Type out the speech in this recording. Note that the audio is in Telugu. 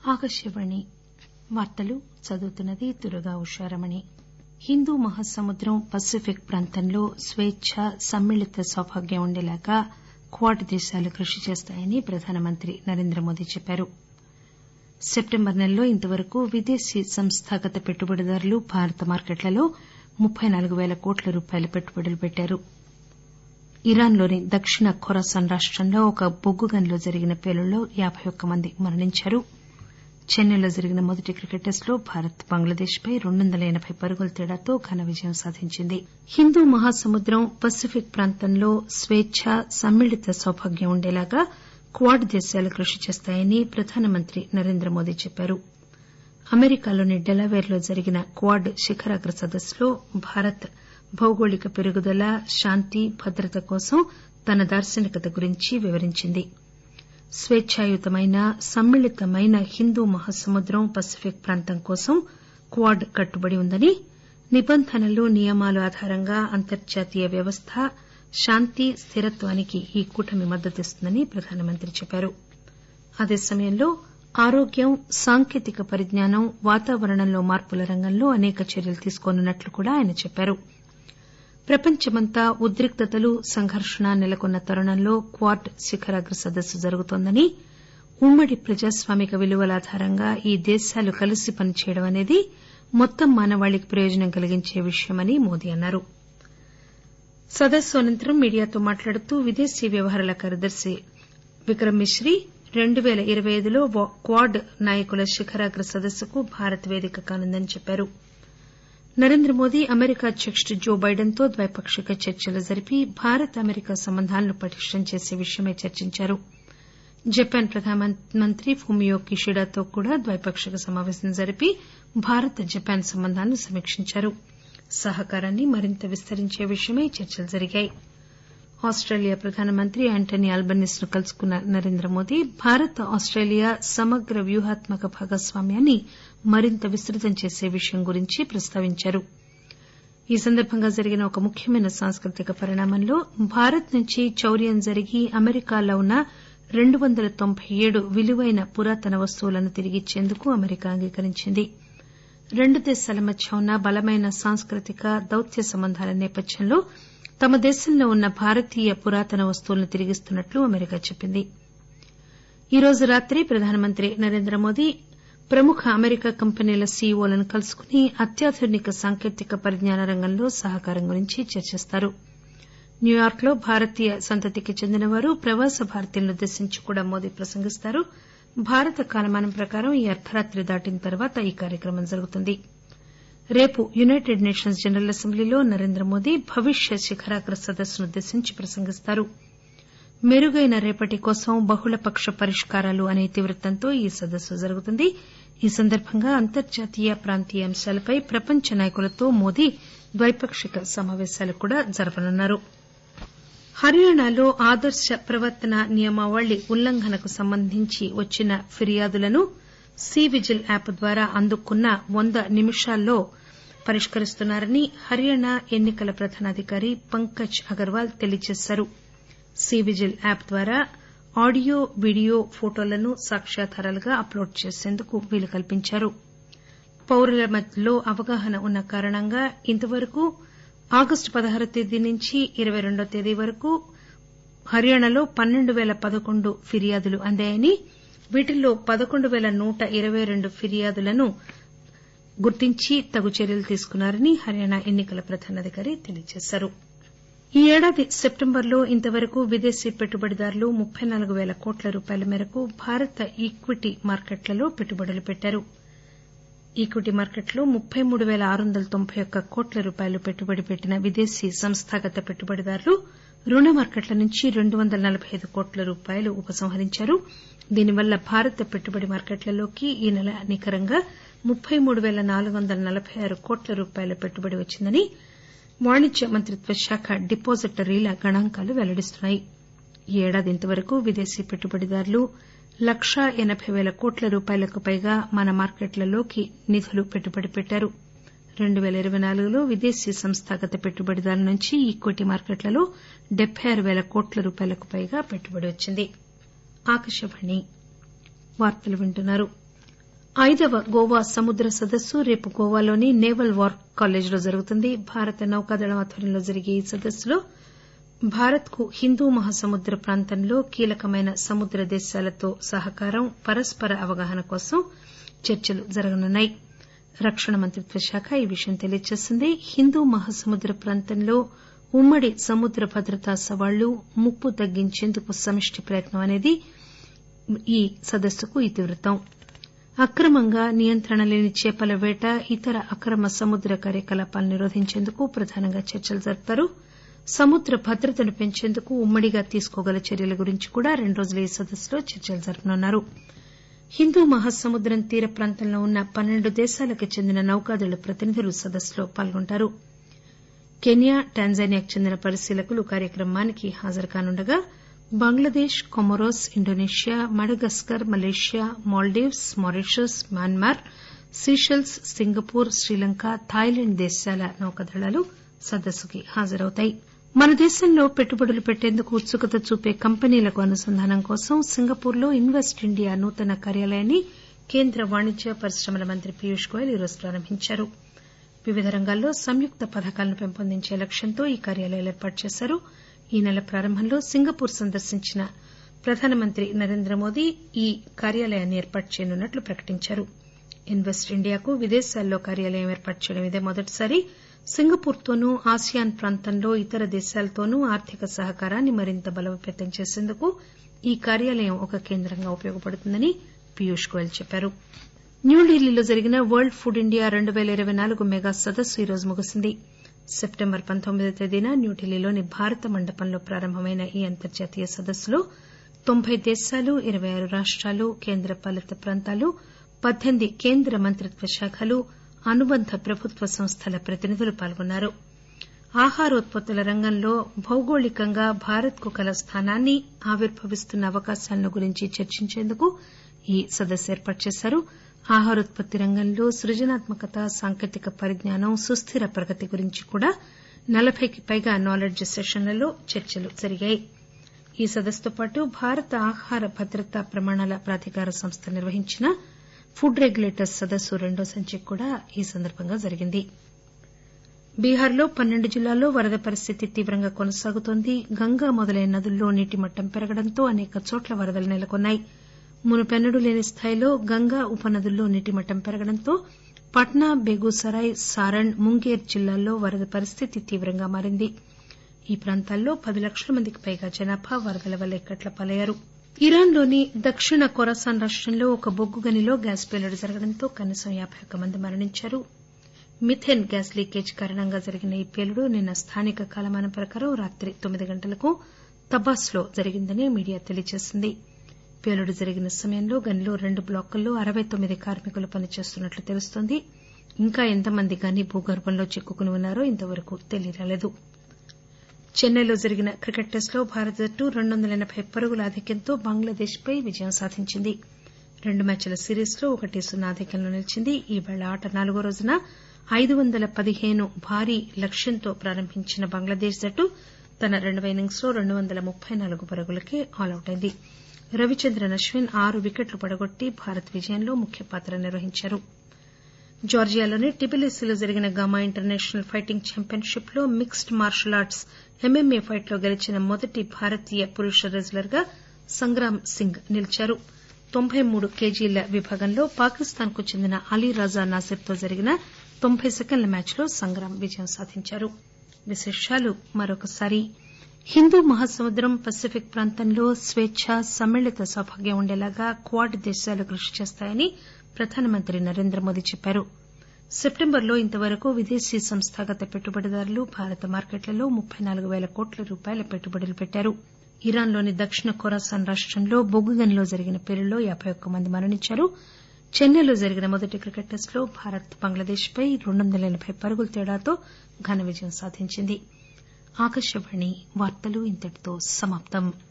ఆకాశవాణి వార్తలు చదువుతున్నది దుర్గా ఉషారమణి హిందూ మహాసముద్రం పసిఫిక్ ప్రాంతంలో స్వేచ్చ సమ్మిళిత సౌభాగ్యం ఉండేలాగా క్వాడ్ దేశాలు కృషి చేస్తాయని ప్రధానమంత్రి నరేంద్రమోదీ చెప్పారు సెప్టెంబర్ నెలలో ఇంతవరకు విదేశీ సంస్థాగత పెట్టుబడిదారులు భారత మార్కెట్లలో ముప్పై నాలుగు పేల కోట్ల రూపాయల పెట్టుబడులు పెట్టారు ఇరాన్ లోని దక్షిణ ఖొరాసాన్ రాష్టంలో ఒక బొగ్గు గనిలో జరిగిన పేలుడులో యాబై ఒక్క మంది మరణించారు చెన్నైలో జరిగిన మొదటి క్రికెట్ టెస్టులో భారత్ బంగ్లాదేశ్ పై రెండు వందల ఎనబై పరుగుల తేడాతో ఘన విజయం సాధించింది హిందూ మహాసముద్రం పసిఫిక్ ప్రాంతంలో స్వేచ్చ సమ్మిళిత సౌభాగ్యం ఉండేలాగా క్వాడ్ దేశాలు కృషి చేస్తాయని ప్రధానమంత్రి నరేంద్రమోదీ చెప్పారు అమెరికాలోని డెలాపేర్ లో జరిగిన క్వాడ్ శిఖరాగ్ర సదస్సులో భారత్ భౌగోళిక పెరుగుదల శాంతి భద్రత కోసం తన దార్శనికత గురించి వివరించింది స్వేచ్చాయుతమైన సమ్మిళితమైన హిందూ మహాసముద్రం పసిఫిక్ ప్రాంతం కోసం క్వాడ్ కట్టుబడి ఉందని నిబంధనలు నియమాల ఆధారంగా అంతర్జాతీయ వ్యవస్థ శాంతి స్థిరత్వానికి ఈ కూటమి మద్దతిస్తుందని ప్రధానమంత్రి చెప్పారు అదే సమయంలో ఆరోగ్యం సాంకేతిక పరిజ్ఞానం వాతావరణంలో మార్పుల రంగంలో అనేక చర్యలు తీసుకోనున్నట్లు కూడా ఆయన చెప్పారు ప్రపంచమంతా ఉద్రిక్తతలు సంఘర్షణ నెలకొన్న తరుణంలో క్వాడ్ శిఖరాగ్ర సదస్సు జరుగుతోందని ఉమ్మడి ప్రజాస్వామిక విలువల ఆధారంగా ఈ దేశాలు కలిసి పనిచేయడం అనేది మొత్తం మానవాళికి ప్రయోజనం కలిగించే విషయమని మోదీ అన్నారు సదస్సు అనంతరం మీడియాతో మాట్లాడుతూ విదేశీ వ్యవహారాల కార్యదర్శి విక్రమ్ మిశ్రీ రెండు పేల ఇరవై ఐదులో క్వాడ్ నాయకుల శిఖరాగ్ర సదస్సుకు భారత్ పేదిక కానుందని చెప్పారు నరేంద్రమోదీ అమెరికా అధ్యకుడు జో బైడెన్ తో ద్వైపాక్షిక చర్చలు జరిపి భారత్ అమెరికా సంబంధాలను పటిష్టం చేసే విషయమై చర్చించారు జపాన్ ప్రధానమంత్రి ఫుమియో కిషిడాతో కూడా ద్వైపాక్షిక సమాపేశం జరిపి భారత్ జపాన్ సంబంధాలను సమీక్షించారు సహకారాన్ని మరింత విస్తరించే విషయమై చర్చలు జరిగాయి ఆస్టేలియా ప్రధానమంత్రి యాంటనీ అల్బనీస్ ను కలుసుకున్న నరేంద్రమోదీ భారత్ ఆస్టేలియా సమగ్ర వ్యూహాత్మక భాగస్వామ్యాన్ని మరింత విస్తృతం చేసే విషయం గురించి ప్రస్తావించారు ఈ సందర్బంగా జరిగిన ఒక ముఖ్యమైన సాంస్కృతిక పరిణామంలో భారత్ నుంచి చౌర్యం జరిగి అమెరికాలో ఉన్న రెండు వందల తొంభై ఏడు విలువైన పురాతన వస్తువులను తిరిగిచ్చేందుకు అమెరికా అంగీకరించింది రెండు దేశాల మధ్య ఉన్న బలమైన సాంస్కృతిక దౌత్య సంబంధాల నేపథ్యంలో తమ దేశంలో ఉన్న భారతీయ పురాతన వస్తువులను తిరిగిస్తున్నట్లు అమెరికా చెప్పింది ఈరోజు రాత్రి ప్రధానమంత్రి నరేంద్రమోదీ ప్రముఖ అమెరికా కంపెనీల సీఈఓలను కలుసుకుని అత్యాధునిక సాంకేతిక పరిజ్ఞాన రంగంలో సహకారం గురించి చర్చిస్తారు న్యూయార్క్ లో భారతీయ సంతతికి చెందినవారు ప్రవాస భారతీయులనుద్దేశించి కూడా మోదీ ప్రసంగిస్తారు భారత కాలమానం ప్రకారం ఈ అర్దరాత్రి దాటిన తర్వాత ఈ కార్యక్రమం జరుగుతుంది రేపు యునైటెడ్ నేషన్స్ జనరల్ అసెంబ్లీలో నరేంద్రమోదీ భవిష్య శిఖరాగ్ర సదస్సునుద్దేశించి ప్రసంగిస్తారు మెరుగైన రేపటి కోసం బహుళపక్ష పరిష్కారాలు అనే ఇతివృత్తంతో ఈ సదస్సు జరుగుతుంది ఈ సందర్బంగా అంతర్జాతీయ ప్రాంతీయ అంశాలపై ప్రపంచ నాయకులతో మోదీ ద్వైపాక్షిక సమాపేశాలు కూడా జరపనున్నారు హర్యానాలో ఆదర్శ ప్రవర్తన నియమావళి ఉల్లంఘనకు సంబంధించి వచ్చిన ఫిర్యాదులను సి విజిల్ యాప్ ద్వారా అందుకున్న వంద నిమిషాల్లో పరిష్కరిస్తున్నారని హర్యానా ఎన్ని కల ప్రధానాధికారి పంకజ్ అగర్వాల్ తెలియజేశారు సి విజిల్ యాప్ ద్వారా ఆడియో వీడియో ఫోటోలను సాక్ష్యాధారాలుగా అప్లోడ్ చేసేందుకు వీలు కల్పించారు పౌరులలో అవగాహన ఉన్న కారణంగా ఇంతవరకు ఆగస్టు పదహారవ తేదీ నుంచి ఇరవై రెండవ తేదీ వరకు హర్యానాలో పన్నెండు పేల పదకొండు ఫిర్యాదులు అందాయని వీటిల్లో పదకొండు పేల నూట ఇరవై రెండు ఫిర్యాదులను గుర్తించి తగు చర్యలు తీసుకున్నారని హర్యానా ఎన్ని కల ప్రధానాధికారి తెలియజేశారు ఈ ఏడాది సెప్టెంబర్లో ఇంతవరకు విదేశీ పెట్టుబడిదారులు ముప్పై నాలుగు పేల కోట్ల రూపాయల మేరకు భారత ఈక్విటీ మార్కెట్లలో పెట్టుబడులు పెట్టారు ఈక్విటీ మార్కెట్లో ముప్పై మూడు పేల ఆరు వందల తొంభై ఒక్క కోట్ల రూపాయలు పెట్టుబడి పెట్టిన విదేశీ సంస్థాగత పెట్టుబడిదారులు రుణ మార్కెట్ల నుంచి రెండు వందల నలబై ఐదు కోట్ల రూపాయలు ఉపసంహరించారు దీనివల్ల భారత పెట్టుబడి మార్కెట్లలోకి ఈ నెల నికరంగా ముప్పై మూడు పేల నాలుగు వందల నలబై ఆరు కోట్ల రూపాయల పెట్టుబడి వచ్చిందని వాణిజ్య మంత్రిత్వ శాఖ డిపాజిటరీల గణాంకాలు పెల్లడిస్తున్నాయి ఈ ఏడాది ఇంతవరకు విదేశీ పెట్టుబడిదారులు లక్షా ఎనబై పేల కోట్ల రూపాయలకు పైగా మన మార్కెట్లలోకి నిధులు పెట్టుబడి పెట్టారు రెండు పేల ఇరవై నాలుగులో విదేశీ సంస్థాగత పెట్టుబడిదారుల నుంచి ఈక్విటీ మార్కెట్లలో డెబ్బై ఆరు పేల కోట్ల రూపాయలకు పైగా పెట్టుబడి వచ్చింది ఐదవ గోవా సముద్ర సదస్సు రేపు గోవాలోని నేవల్ వార్ కాలేజీలో జరుగుతుంది భారత నౌకాదళం ఆధ్వర్యంలో జరిగే ఈ సదస్సులో భారత్ కు హిందూ మహాసముద్ర ప్రాంతంలో కీలకమైన సముద్ర దేశాలతో సహకారం పరస్పర అవగాహన కోసం చర్చలు జరగనున్నాయి రక్షణ మంత్రిత్వ శాఖ ఈ విషయం తెలియజేసింది హిందూ మహాసముద్ర ప్రాంతంలో ఉమ్మడి సముద్ర భద్రతా సవాళ్లు ముప్పు తగ్గించేందుకు సమిష్టి ప్రయత్నం అనేది ఈ సదస్సుకు ఇతివృత్తం అక్రమంగా నియంత్రణ లేని చేపల పేట ఇతర అక్రమ సముద్ర కార్యకలాపాలను నిరోధించేందుకు ప్రధానంగా చర్చలు జరుపుతారు సముద్ర భద్రతను పెంచేందుకు ఉమ్మడిగా తీసుకోగల చర్యల గురించి కూడా రెండు రోజుల ఈ సదస్సులో చర్చలు జరపనున్నారు హిందూ మహాసముద్రం తీర ప్రాంతంలో ఉన్న పన్నెండు దేశాలకు చెందిన నౌకాదళ ప్రతినిధులు సదస్సులో పాల్గొంటారు కెన్యా టాంజానియాకు చెందిన పరిశీలకులు కార్యక్రమానికి హాజరుకానుండగా Bangladesh Comoros Indonesia Madagascar Malaysia Maldives Mauritius Myanmar Seychelles Singapore Sri Lanka Thailand దేశాల నౌకాదళాలు సదస్సుకి హాజరవుతాయి మన దేశంలో పెట్టుబడులు పెట్టేందుకు ఉత్సుకత చూపే కంపెనీలకు అనుసంధానం కోసం సింగపూర్ లో ఇన్వెస్ట్ ఇండియా నూతన కార్యాలయాన్ని కేంద్ర వాణిజ్య పరిశ్రమల మంత్రి పీయూష్ గోయల్ ఈరోజు ప్రారంభించారు వివిధ రంగాల్లో సంయుక్త పథకాలను పెంపొందించే లక్ష్యంతో ఈ కార్యాలయాలు ఏర్పాటు చేశారు ఈ నెల ప్రారంభంలో సింగపూర్ సందర్శించిన ప్రధానమంత్రి నరేంద్ర మోదీ ఈ కార్యాలయాన్ని ఏర్పాటు చేయనున్నట్లు ప్రకటించారు ఇన్వెస్ట్ ఇండియాకు విదేశాల్లో కార్యాలయం ఏర్పాటు చేయడం ఇదే మొదటిసారి సింగపూర్ తోనూ ఆసియాన్ ప్రాంతంలో ఇతర దేశాలతోనూ ఆర్థిక సహకారాన్ని మరింత బలోపేతం చేసేందుకు ఈ కార్యాలయం ఒక కేంద్రంగా ఉపయోగపడుతుందని పీయూష్ గోయల్ చెప్పారు న్యూఢిల్లీలో జరిగిన వరల్డ్ ఫుడ్ ఇండియా రెండు పేల ఇరవై నాలుగు మెగా సదస్సు ఈరోజు ముగిసింది సెప్టెంబర్ పంతొమ్మిదివ తేదీన న్యూఢిల్లీలోని భారత మండపంలో ప్రారంభమైన ఈ అంతర్జాతీయ సదస్సులో తొంభై దేశాలు ఇరవై ఆరు రాష్టాలు కేంద్ర పాలిత ప్రాంతాలు పద్దెనిమిది కేంద్ర మంత్రిత్వ శాఖలు అనుబంధ ప్రభుత్వ సంస్థల ప్రతినిధులు పాల్గొన్నారు ఆహారోత్పత్తుల రంగంలో భౌగోళికంగా భారత్ కు కల స్థానాన్ని ఆవిర్భవిస్తున్న అవకాశాలను గురించి చర్చించేందుకు ఈ సదస్సు ఏర్పాటు చేశారు ఆహారోత్పత్తి రంగంలో సృజనాత్మకత సాంకేతిక పరిజ్ఞానం సుస్థిర ప్రగతి గురించి కూడా నలబైకి పైగా నాలెడ్జ్ సెషన్లలో చర్చలు జరిగాయి ఈ సదస్సుతో పాటు భారత ఆహార భద్రతా ప్రమాణాల ప్రాధికార సంస్థ నిర్వహించిన ఫుడ్ రెగ్యులేటర్స్ సదస్సు రెండో సంచిక కూడా ఈ సందర్భంగా జరిగింది బీహార్లో పన్నెండు జిల్లాల్లో వరద పరిస్థితి తీవ్రంగా కొనసాగుతోంది గంగా మొదలైన నదుల్లో నీటిమట్టం పెరగడంతో అనేక చోట్ల వరదలు నెలకొన్నాయి మునుపెన్నడూ లేని స్థాయిలో గంగా ఉపనదుల్లో నీటిమట్టం పెరగడంతో పట్నా బేగూసరాయ్ సారణ్ ముంగేర్ జిల్లాల్లో వరద పరిస్థితి తీవ్రంగా మారింది ఈ ప్రాంతాల్లో పది లక్షల మందికి పైగా జనాభా వరదల వల్ల ఇక్కట్ల పాలయ్యారు ఇరాన్ లోని దక్షిణ ఖొరాసాన్ రాష్టంలో ఒక బొగ్గు గనిలో గ్యాస్ పేలుడు జరగడంతో కనీసం యాబై ఒక్క మంది మరణించారు మిథేన్ గ్యాస్ లీకేజ్ కారణంగా జరిగిన ఈ పేలుడు నిన్న స్థానిక కాలమానం ప్రకారం రాత్రి తొమ్మిది గంటలకు తబాస్ లో జరిగిందని మీడియా తెలియజేసింది పేలుడు జరిగిన సమయంలో గనిలో రెండు బ్లాకుల్లో అరవై తొమ్మిది కార్మికులు పనిచేస్తున్నట్లు తెలుస్తోంది ఇంకా ఎంతమంది గని భూగర్భంలో చిక్కుకుని ఉన్నారో ఇంతవరకు తెలియరాలేదు చెన్నైలో జరిగిన క్రికెట్ టెస్టులో భారత జట్టు రెండు వందల ఎనబై పరుగుల ఆధిక్యంతో బంగ్లాదేశ్ పై విజయం సాధించింది రెండు మ్యాచ్ల సిరీస్ లో ఒకటి సున్నా ఆధిక్యంలో నిలిచింది ఈవేళ ఆట నాలుగో రోజున ఐదు వందల పదిహేను భారీ లక్ష్యంతో ప్రారంభించిన బంగ్లాదేశ్ జట్టు తన రెండవ ఇన్నింగ్స్ లో రెండు వందల ముప్పై నాలుగు పరుగులకే ఆలౌట్ అయింది రవిచంద్రన్ అశ్విన్ ఆరు వికెట్లు పడగొట్టి భారత్ విజయంలో ముఖ్య పాత్ర నిర్వహించారు జార్జియాలోని టిబిలిసీలో జరిగిన గామా ఇంటర్నేషనల్ ఫైటింగ్ ఛాంపియన్షిప్ లో mixed martial arts MMA fight లో గెలిచిన మొదటి భారతీయ పురుష రెజ్లర్ గా సంగ్రామ్ సింగ్ నిలిచారు తొంభై మూడు కేజీల విభాగంలో పాకిస్తాన్ కు చెందిన అలీ రాజా నాసిర్ తో జరిగిన తొంభై సెకండ్ల మ్యాచ్ లో సంగ్రామ్ విజయం సాధించారు విశేషాలు మరొకసారి హిందూ మహాసముద్రం పసిఫిక్ ప్రాంతంలో స్వేచ్ఛ సమ్మిళిత సౌభాగ్యం ఉండేలాగా క్వాడ్ దేశాలు కృషి చేస్తాయని ప్రధానమంత్రి నరేంద్ర మోదీ చెప్పారు సెప్టెంబర్లో ఇంతవరకు విదేశీ సంస్థాగత పెట్టుబడిదారులు భారత మార్కెట్లలో ముప్పై నాలుగు పేల కోట్ల రూపాయల పెట్టుబడులు పెట్టారు ఇరాన్లోని దక్షిణ ఖొరాసాన్ రాష్టంలో బొగ్గు గనిలో జరిగిన పేలుడులో యాబై ఒక్క మంది మరణించారు చెన్నైలో జరిగిన మొదటి క్రికెట్ టెస్టులో భారత్ బంగ్లాదేశ్ పై రెండు వందల ఎనబై పరుగుల తేడాతో ఘన విజయం సాధించింది ఆకాశవాణి వార్తలు ఇంతటితో సమాప్తం